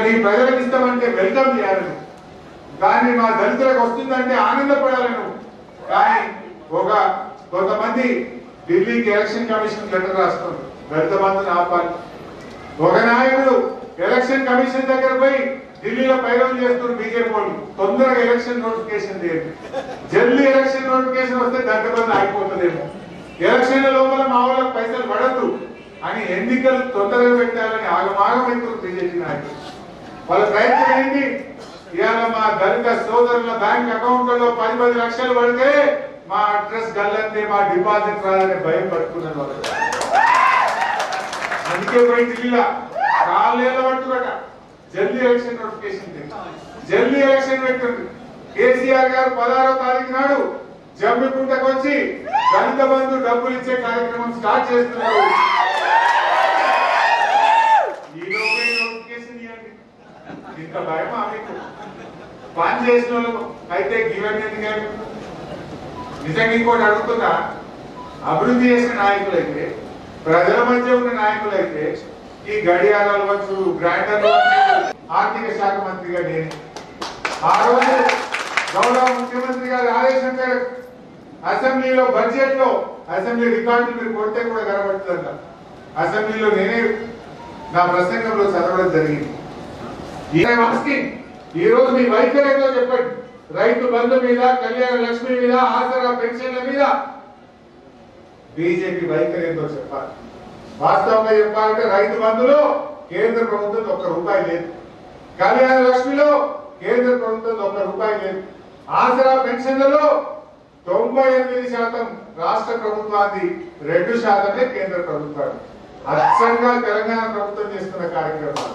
నీ ప్రజలకు ఇస్తామంటే వెల్కమ్ చేయాలి నువ్వు. కానీ మా దళితులకు వస్తుందంటే ఆనందపడాలి నువ్వు కానీ ఒక కొంతమంది ఢిల్లీకి ఎలక్షన్ కమిషన్ లెటర్ రాస్తున్నారు దళిత బంధుని ఆపాలి ఒక నాయకుడు ఎలక్షన్ కమిషన్ దగ్గర పోయి ఢిల్లీలో పైరవులు చేస్తున్నారు బీజేపీ వాళ్ళు తొందరగా ఎలక్షన్ నోటిఫికేషన్ చేయండి జల్దీ ఎలక్షన్ నోటిఫికేషన్ వస్తే గంట బంధు ఆగిపోతుందేమో ఎలక్షన్ల లోపల మా వాళ్ళకి పైసలు పడద్దు అని ఎన్నికలు తొందరగా పెట్టాలని ఆగమాగమైతున్నారు బీజేపీ నాయకులు వాళ్ళ ప్రయత్నం ఏంటి ఇవాళ మా దళిత సోదరుల బ్యాంక్ అకౌంట్లలో పది పది లక్షలు పడితే మా అడ్రస్ గల్లంతే మా డిపాజిట్ రాదనే భయం పట్టుకున్నారు వాళ్ళు అందుకే పోయి ఢిల్లీలో కాళ్ళేళ్ళ పట్టుకోట జల్దీ ఎలక్షన్ నోటిఫికేషన్ చేయండి. జల్దీ ఎలక్షన్ పెట్టండి కేసీఆర్ గారు పదహారో తారీఖు నాడు జమ్మికుంటకు వచ్చి దళిత బంధు డబ్బులు ఇచ్చే కార్యక్రమం స్టార్ట్ చేస్తున్నారు ఈ లోపే నోటిఫికేషన్ ఇవ్వండి ఇంత భయమా మీకు పని చేసిన వాళ్ళు అయితే గివెన్ ఎందుకంటే నిజంగా ఇంకోటి అడుగుతున్నా అభివృద్ధి చేసిన నాయకులైతే ప్రజల మధ్య ఉన్న నాయకులైతే ఈ గడియారాలు వచ్చు గ్రైండర్లు వచ్చు, ఆర్థిక శాఖ మంత్రిగా నేను ఆ రోజు గౌరవ ముఖ్యమంత్రి గారి ఆదేశం మేరకు అసెంబ్లీలో బడ్జెట్ లో అసెంబ్లీ రికార్డులు మీరు కొడితే కూడా కనబడుతుందంట అసెంబ్లీలో నేనే నా ప్రసంగంలో చదవడం జరిగింది ఈ asking, ఈ రోజు మీ వైఖరి ఏంటో చెప్పండి రైతు బంధు మీద కళ్యాణ లక్ష్మి మీద ఆసరా పెన్షన్ల మీద బీజేపీ వైఖరి ఏంటో చెప్పాలి వాస్తవంగా చెప్పాలంటే రైతు బంధులో కేంద్ర ప్రభుత్వం ఒక్క రూపాయి లేదు కళ్యాణ లక్ష్మిలో కేంద్ర ప్రభుత్వం ఒక్క రూపాయి లేదు ఆసరా పెన్షన్లలో తొంభై ఎనిమిది శాతం రాష్ట్ర ప్రభుత్వాన్ని రెండు శాతమే కేంద్ర ప్రభుత్వాన్ని అచ్చంగా తెలంగాణ ప్రభుత్వం చేస్తున్న కార్యక్రమాలు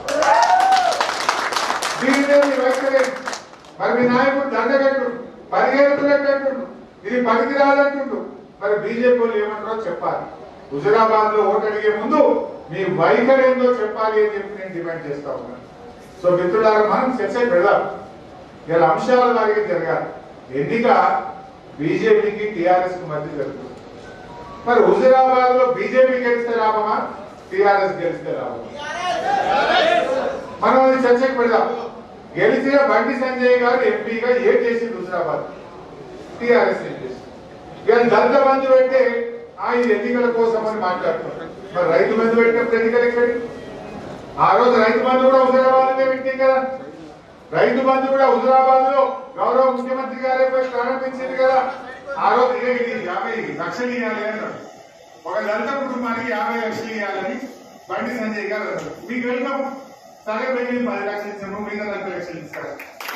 దీనినే మీ వైఖరి మరి మీ నాయకుడు దండగట్టు పరిగెడుతున్నట్టు ఇది పనికి రాదంటుండు మరి బీజేపీ వాళ్ళు ఏమంటారో చెప్పాలి హుజురాబాద్ లో ఓటు అడిగే ముందు మీ వైఖరి ఏందో చెప్పాలి అని చెప్పి నేను డిమాండ్ చేస్తా ఉన్నాను సో మిత్రులారా మనం చర్చ పెడదాం ఇలా అంశాల వారికి జరగాలి ఎన్నిక బీజేపీకి టిఆర్ఎస్ కు మధ్య జరుగుతుంది మరి హుజురాబాద్ లో బీజేపీ గెలిస్తే లాభమా టిఆర్ఎస్ గెలిస్తే లాభమా మనం అది చర్చకు పెడదాం గెలిచిన బండి సంజయ్ గారు ఎంపీగా ఏం చేసింది హుజరాబాద్ టిఆర్ఎస్ ఏం చేసింది ఇక దళిత బంధు పెడితే ఆ ఇది ఎన్నికల కోసం అని మాట్లాడుతున్నారు మరి రైతు బంధు పెట్టినప్పుడు ఎన్నికలు ఎక్కడి ఆ రోజు రైతు బంధు కూడా హుజరాబాద్ పెట్టింది కదా రైతు బంధు కూడా హుజరాబాద్ లో గౌరవ ముఖ్యమంత్రి గారే పోయి ప్రారంభించింది కదా ఆ రోజు ఇదే ఇది యాభై లక్షలు ఇవ్వాలి అన్నారు ఒక దళిత కుటుంబానికి యాభై లక్షలు ఇవ్వాలని బండి సంజయ్ గారు అన్నారు. మీకు వెళ్తాం సరే పోయి మీరు పది లక్షలు ఇచ్చాము మీద నలభై లక్షలు ఇస్తారు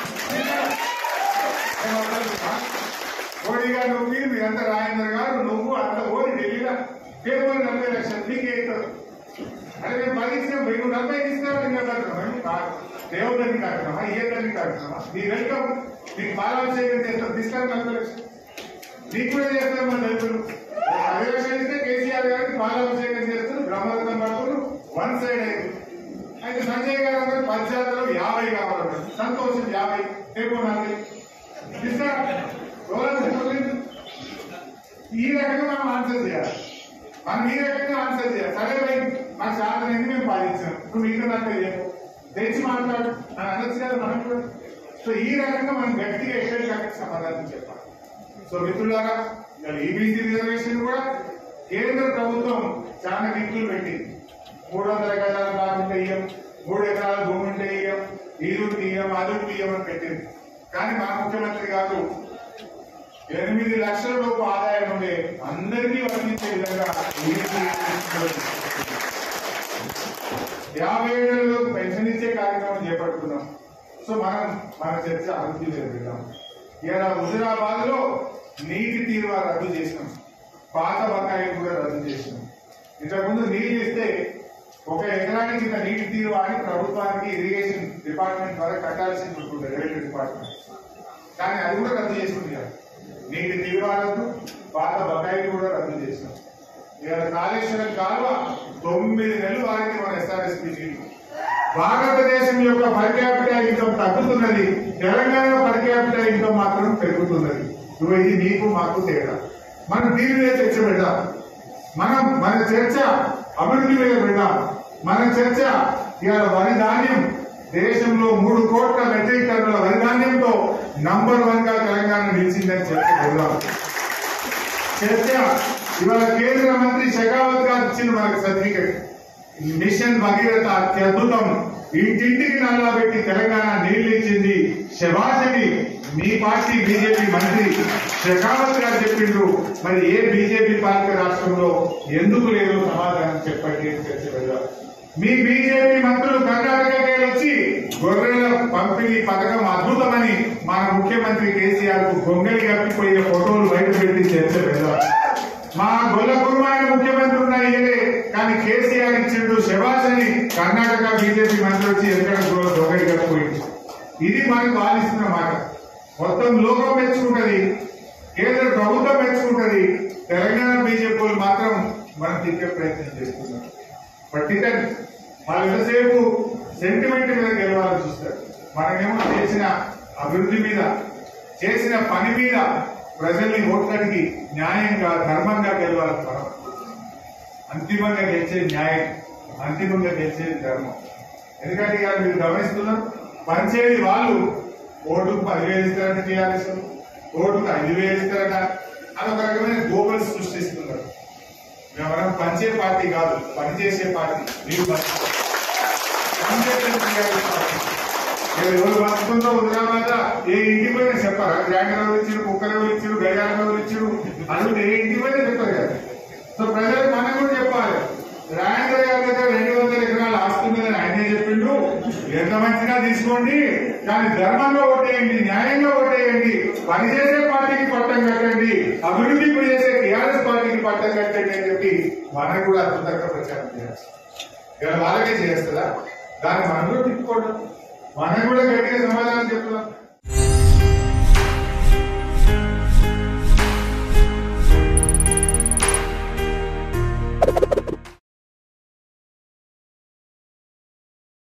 మోడీ గారు నువ్వు మీరు మీరంతా రాజేంద్ర గారు నువ్వు అంత ఓడి ఢిల్లీలో పేరు నలభై లక్షలు నీకే ఇస్తారు అరే మేము పది ఇచ్చినాం వెయ్యి నువ్వు నలభై ఇస్తున్నారు ఇంకా కార్యక్రమం కాదు దేవుడిని కార్యక్రమా ఏ తల్లి కార్యక్రమా నీ వెళ్తాం నీకు బాలాభిషేకం చేస్తాం తీసుకొని నలభై లక్షలు నీకు కూడా చేస్తారు మన దళితులు పది లక్షలు ఇస్తే కేసీఆర్ గారికి బాలాభిషేకం చేస్తారు బ్రహ్మరథం పడుతున్నారు వన్ సైడ్ అయింది అయితే సంజయ్ గారు అందరూ పంచాయతీలో యాభై కావాలన్నారు సంతోషం యాభై రేపు నలభై ఇస్తారా ఎవరైనా చెప్పలేదు? ఈ రకంగా మనం ఆన్సర్ చేయాలి మనం ఈ రకంగా ఆన్సర్ చేయాలి సరే భయ్ మాకు శాతం ఏంది మేము పాటించాం ఇప్పుడు మీకు నాకు చెప్పు తెచ్చి మాట్లాడు అని అనొచ్చు కదా మనం కూడా సో ఈ రకంగా మనం గట్టిగా ఎక్కడికి సమాధానం చెప్పాలి సో మిత్రులారా ఈబీసీ రిజర్వేషన్ కూడా కేంద్ర ప్రభుత్వం చాలా విక్కులు పెట్టింది మూడు వందల గజాల బాగుంటే ఇయ్యం మూడు ఎకరాల భూమి ఉంటే ఇయ్యం ఇది ఇయ్యం అది ఇయ్యం అని పెట్టింది కానీ మా ముఖ్యమంత్రి గారు ఎనిమిది లక్షల లోపు ఆదాయం ఉండే అందరికీ వర్తించే విధంగా ఈబీసీ యాభై ఏళ్ళలోపు పెన్షన్ ఇచ్చే కార్యక్రమం చేపట్టుకున్నాం సో మనం మన చర్చ అభివృద్ధి చేద్దాం ఇలా హుజురాబాద్ లో నీటి తీరువా రద్దు చేసినాం పాత బకాయిలు కూడా రద్దు చేసినాం ఇంతకుముందు నీళ్ళు ఇస్తే ఒక ఎకరానికి ఇంత నీటి తీరువా అని ప్రభుత్వానికి ఇరిగేషన్ డిపార్ట్మెంట్ ద్వారా కట్టాల్సింది ఉంటుంది రెవెన్యూ డిపార్ట్మెంట్ కానీ అది కూడా రద్దు చేస్తుంది కదా నీటి తీరువా రద్దు పాత బకాయిలు కూడా రద్దు చేసినాం ఇవాళ కాళేశ్వరం కాలువ తొమ్మిది నెలలు వారికి మన ఎస్ఆర్ఎస్పీ భారతదేశం యొక్క పర్ క్యాపిటల్ ఇన్కమ్ తగ్గుతున్నది తెలంగాణ పర్ క్యాపిటల్ ఇన్కమ్ మాత్రం పెరుగుతున్నది నువ్వు ఇది నీకు మాకు తేడా మనం దీని మీద చర్చ పెడదాం మనం మన చర్చ అభివృద్ధి మీద పెడదాం మన చర్చ ఇవాళ వరి ధాన్యం దేశంలో మూడు కోట్ల మెట్రిక్ టన్నుల వరిధాన్యంతో నంబర్ వన్ గా తెలంగాణ నిలిచిందని చెప్పి వెళ్దాం చర్చ ఇవాళ కేంద్ర మంత్రి షెకావత్ గారు ఇచ్చిన మనకు సర్టిఫికెట్ మిషన్ భగీరథ అత్యద్భుతం ఇంటింటికి నల్లా పెట్టి తెలంగాణ నీళ్లు ఇచ్చింది శభాషని మీ పార్టీ బీజేపీ మంత్రి షెకావత్ గారు చెప్పిండ్రు మరి ఏ బీజేపీ పార్టీ రాష్ట్రంలో ఎందుకు లేదు సమాధానం చెప్పండి అని చర్చ వెళ్దాం మీ బీజేపీ మంత్రులు కర్ణాటకకి వచ్చి గొర్రెల పంపిణీ పథకం అద్భుతమని మన ముఖ్యమంత్రి కేసీఆర్ కు గొంగలి కప్పిపోయిన ఫోటోలు బయట పెట్టి చర్చ వెళ్దాం మా గొల్ల కుర్మాయన ముఖ్యమంత్రి ఉన్న ఇయలే కానీ కేసీఆర్ ఇచ్చిండు శబాష్ అని కర్ణాటక బీజేపీ మంత్రి వచ్చి ఎక్కడ గొంగలి కప్పిపోయింది ఇది మనకు ఆలిస్తున్న మాట మొత్తం లోకం మెచ్చుకుంటది కేంద్ర ప్రభుత్వం మెచ్చుకుంటది తెలంగాణ బీజేపీ వాళ్ళు మాత్రం మనం తిట్టే ప్రయత్నం చేస్తున్నారు పట్టికని వాళ్ళు ఎంతసేపు సెంటిమెంట్ మీద గెలవాలని చూస్తారు మనమేమో చేసిన అభివృద్ధి మీద చేసిన పని మీద ప్రజల్ని ఓట్లకి న్యాయంగా ధర్మంగా గెలవాలి మనం అంతిమంగా గెలిచేది న్యాయం అంతిమంగా గెలిచేది ధర్మం ఎందుకంటే ఇవాళ మీరు గమనిస్తున్నారు పంచేది వాళ్ళు ఓటుకు పదివేలు ఇస్తారట టీఆర్ఎస్ ఓటుకు ఐదు వేలు ఇస్తారట అది ఒక రకమైన గోబల్ సృష్టిస్తున్నారు మేమనం పంచే పార్టీ కాదు పనిచేసే పార్టీ మీరు పని- పనిచేసే టీఆర్ఎస్ పార్టీ. మీరు ఎవరు బతుకుందో హుజరాబాద్ ఏ ఇంటికి పోయినా చెప్పారా గ్రాండ్ ఎవరు ఇచ్చారు కుక్కలు ఎవరు ఇచ్చారు గడియారం ఎవరు ఇచ్చారు అడుగుతే ఏ ఇంటికి పోయినా చెప్పారు కదా సో ప్రజలకు మనం కూడా చెప్పాలి రాజేంద్ర గారి దగ్గర రెండు వందల ఎకరాల ఆస్తి ఉందని ఆయనే చెప్పిండు ఎంత మంచిగా తీసుకోండి కానీ ధర్మంగా ఓటేయండి న్యాయంగా ఓటేయండి పనిచేసే పార్టీకి పట్టం కట్టండి అభివృద్ధి చేసే టీఆర్ఎస్ పార్టీకి పట్టం కట్టండి అని చెప్పి మనకు కూడా అద్భుతంగా ప్రచారం చేయాలి ఇలా వాళ్ళకే చేస్తుందా దాన్ని మనం కూడా తిప్పుకోవడం మనం కూడా గట్టిగా సమాధానం చెప్తున్నాం